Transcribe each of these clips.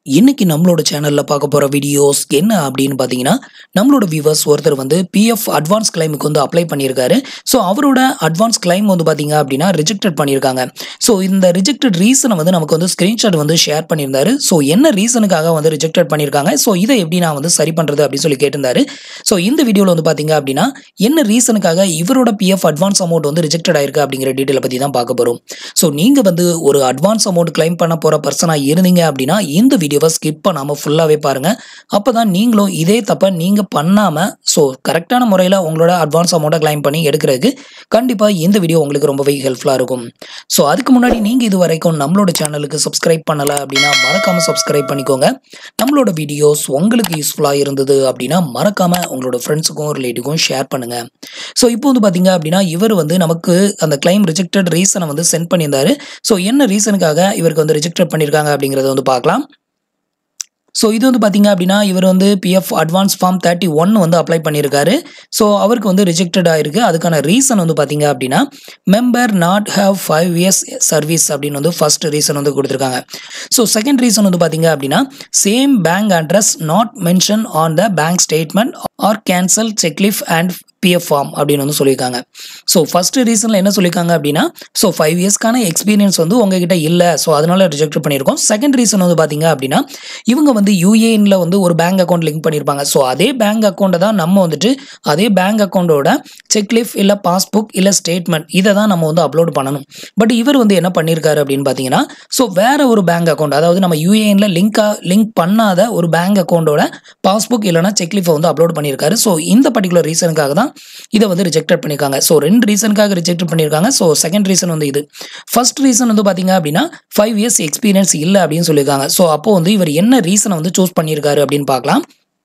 இன்னைக்கு நம்மளோட சேனல்ல பார்க்க போற வீடியோஸ் என்ன அப்படின்னு பார்த்தீங்கன்னா நம்மளோட வியூவர்ஸ் ஒருத்தர் வந்து பிஎஃப் அட்வான்ஸ் கிளைமுக்கு வந்து அப்ளை பண்ணியிருக்காரு ஸோ அவரோட அட்வான்ஸ் கிளைம் வந்து பார்த்தீங்க அப்படின்னா ரிஜெக்டட் பண்ணியிருக்காங்க ஸோ இந்த ரிஜெக்டட் ரீசனை வந்து நமக்கு வந்து ஸ்க்ரீன்ஷாட் வந்து ஷேர் பண்ணியிருந்தாரு ஸோ என்ன ரீசனுக்காக வந்து ரிஜெக்டட் பண்ணியிருக்காங்க ஸோ இதை எப்படி நான் வந்து சரி பண்ணுறது அப்படின்னு சொல்லி கேட்டிருந்தாரு ஸோ இந்த வீடியோவில் வந்து பார்த்தீங்க அப்படின்னா என்ன ரீசனுக்காக இவரோட பிஎஃப் அட்வான்ஸ் அமௌண்ட் வந்து ரிஜெக்டட் ஆயிருக்கு அப்படிங்கிற டீட்டெயிலை பற்றி தான் பார்க்க போகிறோம் ஸோ நீங்கள் வந்து ஒரு அட்வான்ஸ் அமௌண்ட் கிளைம் பண்ண போகிற பர்சனாக இருந்தீங்க அப்படின்னா இந்த வீடியோவை ஸ்கிப் பண்ணாமல் ஃபுல்லாகவே பாருங்கள் அப்போ தான் நீங்களும் இதே தப்பை நீங்கள் பண்ணாமல் ஸோ கரெக்டான முறையில் உங்களோட அட்வான்ஸ் அமௌண்ட்டை கிளைம் பண்ணி எடுக்கிறதுக்கு கண்டிப்பாக இந்த வீடியோ உங்களுக்கு ரொம்பவே ஹெல்ப்ஃபுல்லாக இருக்கும் ஸோ அதுக்கு முன்னாடி நீங்கள் இது வரைக்கும் நம்மளோட சேனலுக்கு சப்ஸ்கிரைப் பண்ணலை அப்படின்னா மறக்காமல் சப்ஸ்கிரைப் பண்ணிக்கோங்க நம்மளோட வீடியோஸ் உங்களுக்கு யூஸ்ஃபுல்லாக இருந்தது அப்படின்னா மறக்காமல் உங்களோட ஃப்ரெண்ட்ஸுக்கும் ரிலேட்டிவ்க்கும் ஷேர் பண்ணுங்கள் ஸோ இப்போ வந்து பார்த்தீங்க அப்படின்னா இவர் வந்து நமக்கு அந்த கிளைம் ரிஜெக்டட் ரீசனை வந்து சென்ட் பண்ணியிருந்தாரு ஸோ என்ன ரீசனுக்காக இவருக்கு வந்து ரிஜெக்டட் பண்ணியிருக்காங்க அப்படிங்கிறத வந்து பார்க்கலாம் ஸோ இது வந்து பார்த்தீங்க அப்படின்னா இவர் வந்து PF advance form thirty one வந்து அப்ளை பண்ணியிருக்காரு ஸோ அவருக்கு வந்து ரிஜெக்டட் ஆயிருக்கு அதுக்கான ரீசன் வந்து பார்த்தீங்க அப்படின்னா member not have five years service அப்படின்னு வந்து ஃபர்ஸ்ட் ரீசன் வந்து கொடுத்துருக்காங்க ஸோ செகண்ட் ரீசன் வந்து பார்த்தீங்க அப்படின்னா same bank address not mention on the bank statement or cancel cheque leaf and PF form அப்படின்னு வந்து சொல்லியிருக்காங்க ஸோ ஃபர்ஸ்ட் ரீசனில் என்ன சொல்லியிருக்காங்க அப்படின்னா ஸோ ஃபைவ் இயர்ஸ்க்கான எக்ஸ்பீரியன்ஸ் வந்து உங்ககிட்ட இல்லை ஸோ அதனால ரிஜெக்ட் பண்ணியிருக்கோம் செகண்ட் ரீசன் வந்து பார்த்தீங்க அப்படின்னா இவங்க வந்து யூஏஎன்ல வந்து ஒரு பேங்க் அக்கௌண்ட் லிங்க் பண்ணியிருப்பாங்க ஸோ அதே பேங்க் அக்கௌண்ட்டை தான் நம்ம வந்துட்டு அதே பேங்க் அக்கௌண்ட்டோட செக்லிஃப் இல்லை பாஸ்புக் இல்லை ஸ்டேட்மெண்ட் இதை தான் நம்ம வந்து அப்லோட் பண்ணணும் பட் இவர் வந்து என்ன பண்ணியிருக்காரு அப்படின்னு பார்த்தீங்கன்னா ஸோ வேற ஒரு பேங்க் அக்கௌண்ட் அதாவது நம்ம யூஏஎன்ல லிங்க் லிங்க் பண்ணாத ஒரு பேங்க் அக்கௌண்ட்டோட பாஸ்புக் இல்லைனா செக்லிஃபை வந்து அப்லோட் பண்ணியிருக்காரு ஸோ இந்த பர்டிகுலர் ரீசனுக்காக தான் இதை வந்து ரிஜெக்டட் பண்ணியிருக்காங்க ஸோ ரெண்டு ரீசனுக்காக ரிஜெக்ட் பண்ணியிருக்காங்க ஸோ செகண்ட் ரீசன் வந்து இது ஃபர்ஸ்ட் ரீசன் வந்து பார்த்தீங்க அப்படின்னா ஃபைவ் இயர்ஸ் எக்ஸ்பீரியன்ஸ் இல்லை அப்படின்னு சொல்லியிருக்காங்க ஸோ அப்போ வந்து இவர் என்ன ரீசனை வந்து சூஸ் பண்ணியிருக்காரு அப்படின்னு பார்க்கலாம்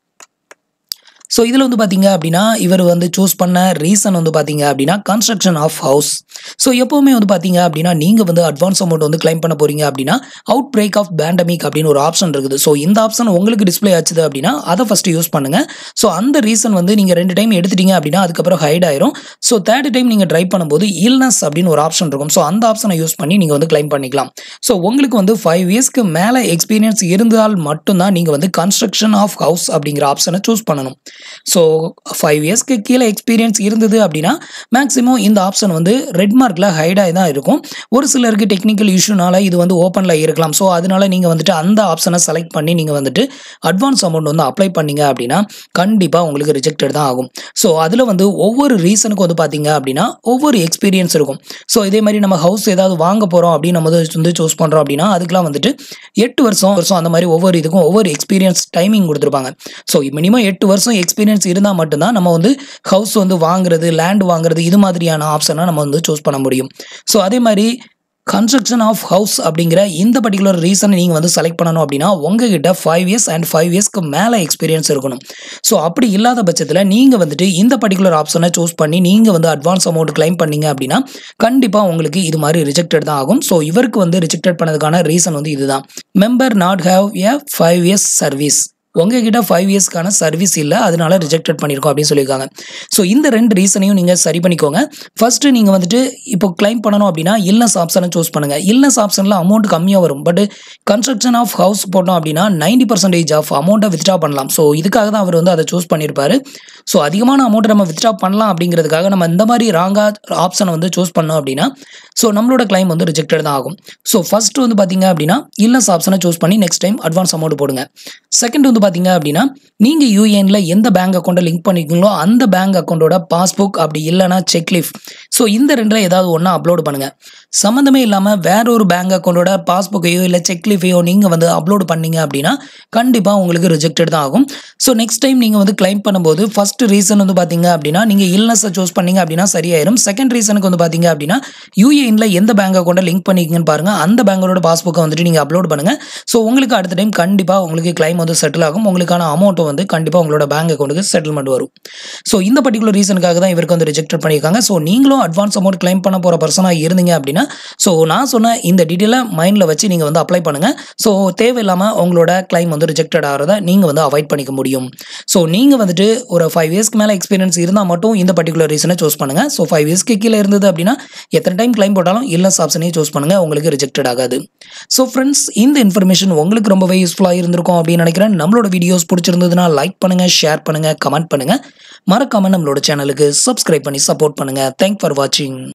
ஸோ இதில் வந்து பார்த்தீங்க அப்படின்னா இவர் வந்து சூஸ் பண்ண ரீசன் வந்து பார்த்தீங்க அப்படின்னா கன்ஸ்ட்ரக்ஷன் ஆஃப் ஹவுஸ் ஸோ எப்போவுமே வந்து பார்த்தீங்க அப்படின்னா நீங்கள் வந்து அட்வான்ஸ் அமௌண்ட் வந்து கிளைம் பண்ண போறீங்க அப்படின்னா அவுட் பிரேக் ஆஃப் பேண்டமிக் அப்படின்னு ஒரு ஆப்ஷன் இருக்குது ஸோ இந்த ஆப்ஷன் உங்களுக்கு டிஸ்பிளே ஆச்சுது அப்படின்னா அதை ஃபஸ்ட்டு யூஸ் பண்ணுங்க ஸோ அந்த ரீசன் வந்து நீங்கள் ரெண்டு டைம் எடுத்துட்டீங்க அப்படின்னா அதுக்கப்புறம் ஹைட் ஆயிரும் ஸோ தேர்ட் டைம் நீங்கள் ட்ரை பண்ணும்போது இல்னஸ் அப்படின்னு ஒரு ஆப்ஷன் இருக்கும் ஸோ அந்த ஆப்ஷனை யூஸ் பண்ணி நீங்கள் வந்து கிளைம் பண்ணிக்கலாம் ஸோ உங்களுக்கு வந்து ஃபைவ் இயர்ஸ்க்கு மேலே எக்ஸ்பீரியன்ஸ் இருந்தால் மட்டும்தான் நீங்கள் வந்து கன்ஸ்ட்ரக்ஷன் ஆஃப் ஹவுஸ் அப்படிங்கிற ஆப்ஷனை சூஸ் பண்ணணும் ஸோ ஃபைவ் இயர்ஸ்க்கு கீழே எக்ஸ்பீரியன்ஸ் இருந்தது அப்படின்னா மேக்ஸிமம் இந்த ஆப்ஷன் வந்து ரெட் மார்க்கில் ஹைடாக தான் இருக்கும் ஒரு சிலருக்கு டெக்னிக்கல் இஷ்யூனால இது வந்து ஓப்பனில் இருக்கலாம் ஸோ அதனால நீங்கள் வந்துட்டு அந்த ஆப்ஷனை செலக்ட் பண்ணி நீங்கள் வந்துட்டு அட்வான்ஸ் அமௌண்ட் வந்து அப்ளை பண்ணீங்க அப்படின்னா கண்டிப்பாக உங்களுக்கு ரிஜெக்டட் தான் ஆகும் ஸோ அதில் வந்து ஒவ்வொரு ரீசனுக்கும் வந்து பார்த்தீங்க அப்படின்னா ஒவ்வொரு எக்ஸ்பீரியன்ஸ் இருக்கும் ஸோ இதே மாதிரி நம்ம ஹவுஸ் ஏதாவது வாங்க போகிறோம் அப்படின்னு நம்ம வந்து சூஸ் பண்ணுறோம் அப்படின்னா அதுக்கெலாம் வந்துட்டு எட்டு வருஷம் வருஷம் அந்த மாதிரி ஒவ்வொரு இதுக்கும் ஒவ்வொரு எக்ஸ்பீரியன்ஸ் டைமிங் கொடுத்துருப்பாங்க ஸோ மினிமம் எட்டு வருஷம் எக்ஸ்பீரியன்ஸ் இருந்தால் மட்டும்தான் நம்ம வந்து ஹவுஸ் வந்து வாங்குறது லேண்ட் வாங்குறது இது மாதிரியான ஆப்ஷனை நம்ம வந்து சூஸ் பண்ண முடியும் ஸோ அதே மாதிரி கன்ஸ்ட்ரக்ஷன் ஆஃப் ஹவுஸ் அப்படிங்கிற இந்த பர்டிகுலர் ரீசனை நீங்கள் வந்து செலக்ட் பண்ணணும் அப்படின்னா உங்ககிட்ட ஃபைவ் இயர்ஸ் அண்ட் ஃபைவ் இயர்ஸ்க்கு மேலே எக்ஸ்பீரியன்ஸ் இருக்கணும் ஸோ அப்படி இல்லாத பட்சத்தில் நீங்கள் வந்துட்டு இந்த பர்டிகுலர் ஆப்ஷனை சூஸ் பண்ணி நீங்கள் வந்து அட்வான்ஸ் அமௌண்ட் கிளைம் பண்ணீங்க அப்படின்னா கண்டிப்பாக உங்களுக்கு இது மாதிரி ரிஜெக்டட் தான் ஆகும் ஸோ இவருக்கு வந்து ரிஜெக்டட் பண்ணதுக்கான ரீசன் வந்து இதுதான் member not have a five years service உங்ககிட்ட ஃபைவ் இயர்ஸ்க்கான சர்வீஸ் இல்லை அதனால ரிஜெக்டட் பண்ணியிருக்கோம் அப்படின்னு சொல்லியிருக்காங்க ஸோ இந்த ரெண்டு ரீசனையும் நீங்கள் சரி பண்ணிக்கோங்க ஃபர்ஸ்ட் நீங்கள் வந்துட்டு இப்போ கிளைம் பண்ணணும் அப்படின்னா இல்லஸ் ஆப்ஷனை சூஸ் பண்ணுங்க இல்லஸ் ஆப்ஷனில் அமௌண்ட் கம்மியாக வரும் பட் கன்ஸ்ட்ரக்ஷன் ஆஃப் ஹவுஸ் போட்டோம் அப்படின்னா நைன்டி பர்சன்டேஜ் ஆஃப் அமௌண்ட்டை வித்ட்ரா பண்ணலாம் ஸோ இதுக்காக தான் அவர் வந்து அதை சூஸ் பண்ணியிருப்பாரு ஸோ அதிகமான அமௌண்ட்டை நம்ம வித்ட்ரா பண்ணலாம் அப்படிங்கிறதுக்காக நம்ம இந்த மாதிரி ராங்காக ஆப்ஷனை வந்து சூஸ் பண்ணோம் அப்படின்னா ஸோ நம்மளோட கிளைம் வந்து ரிஜெக்டட் தான் ஆகும் ஸோ ஃபர்ஸ்ட் வந்து பார்த்தீங்க அப்படின்னா இல்லஸ் ஆப்ஷனை சூஸ் பண்ணி நெக்ஸ்ட் டைம் அட்வான்ஸ் அமௌண்ட் போடுங்க செகண்ட் வந்து பார்த்தீங்க அப்படின்னா நீங்கள் யூஏஎனில் எந்த பேங்க் அக்கௌண்ட்டை லிங்க் பண்ணிருக்கீங்களோ அந்த பேங்க் அக்கௌண்ட்டோட பாஸ்புக் அப்படி இல்லைனா செக்லிஃப் ஸோ இந்த ரெண்டில் ஏதாவது ஒன்றா அப்லோட் பண்ணுங்கள் சம்மந்தமே இல்லாமல் வேற ஒரு பேங்க் அக்கௌண்ட்டோட பாஸ்புக்கையோ இல்லை செக்லிஃபையோ நீங்கள் வந்து அப்லோட் பண்ணீங்க அப்படின்னா கண்டிப்பாக உங்களுக்கு ரிஜெக்டட் தான் ஆகும் ஸோ நெக்ஸ்ட் டைம் நீங்கள் வந்து கிளைம் பண்ணும்போது ஃபர்ஸ்ட் ரீசன் வந்து பார்த்தீங்க அப்படின்னா நீங்கள் இல்னஸை சூஸ் பண்ணீங்க அப்படின்னா சரியாயிரும் செகண்ட் ரீசனுக்கு வந்து பார்த்தீங்க அப்படின்னா யூஏஎனில் எந்த பேங்க் அக்கௌண்ட்டை லிங்க் பண்ணிக்கிங்கன்னு பாருங்கள் அந்த பேங்கோட பாஸ்புக்கை வந்துட்டு நீங்கள் அப்லோட் பண்ணுங்கள் ஸோ உங்களுக்கு அடுத்த டைம் கண்டிப்பாக உங்களுக்கு கிளைம் வந்து செட்டில் ஆகும் ஆகும் உங்களுக்கான அமௌண்ட்டும் வந்து கண்டிப்பாக உங்களோட பேங்க் அக்கௌண்ட்டுக்கு செட்டில்மெண்ட் வரும் ஸோ இந்த பர்டிகுலர் ரீசனுக்காக தான் இவருக்கு வந்து ரிஜெக்ட் பண்ணியிருக்காங்க ஸோ நீங்களும் அட்வான்ஸ் அமௌண்ட் கிளைம் பண்ண போகிற பர்சனாக இருந்தீங்க அப்படின்னா ஸோ நான் சொன்ன இந்த டீட்டெயிலை மைண்டில் வச்சு நீங்கள் வந்து அப்ளை பண்ணுங்கள் ஸோ தேவையில்லாமல் உங்களோட கிளைம் வந்து ரிஜெக்டட் ஆகிறத நீங்கள் வந்து அவாய்ட் பண்ணிக்க முடியும் ஸோ நீங்கள் வந்துட்டு ஒரு ஃபைவ் இயர்ஸ்க்கு மேலே எக்ஸ்பீரியன்ஸ் இருந்தால் மட்டும் இந்த பர்டிகுலர் ரீசனை சூஸ் பண்ணுங்கள் ஸோ ஃபைவ் இயர்ஸ்க்கு கீழே இருந்தது அப்படின்னா எத்தனை டைம் கிளைம் போட்டாலும் இல்லஸ் ஆப்ஷனையும் சூஸ் பண்ணுங்கள் உங்களுக்கு ரிஜெக்டட் ஆகாது ஸோ ஃப்ரெண்ட்ஸ் இந்த இன்ஃபர்மேஷன் உங்களுக்கு ரொம்பவே யூஸ்ஃபுல்லாக இருந்திருக்கும் அப்படின்னு நினைக்கிறேன் நம்மளோட வீடியோஸ் பிடிச்சிருந்ததுன்னா லைக் பண்ணுங்கள் ஷேர் பண்ணுங்கள் கமெண்ட் பண்ணுங்கள் மறக்காமல் நம்மளோட சேனலுக்கு சப்ஸ்கிரைப் பண்ணி சப்போர்ட் பண்ணுங்கள் தேங்க் ஃபார் வாட்சிங்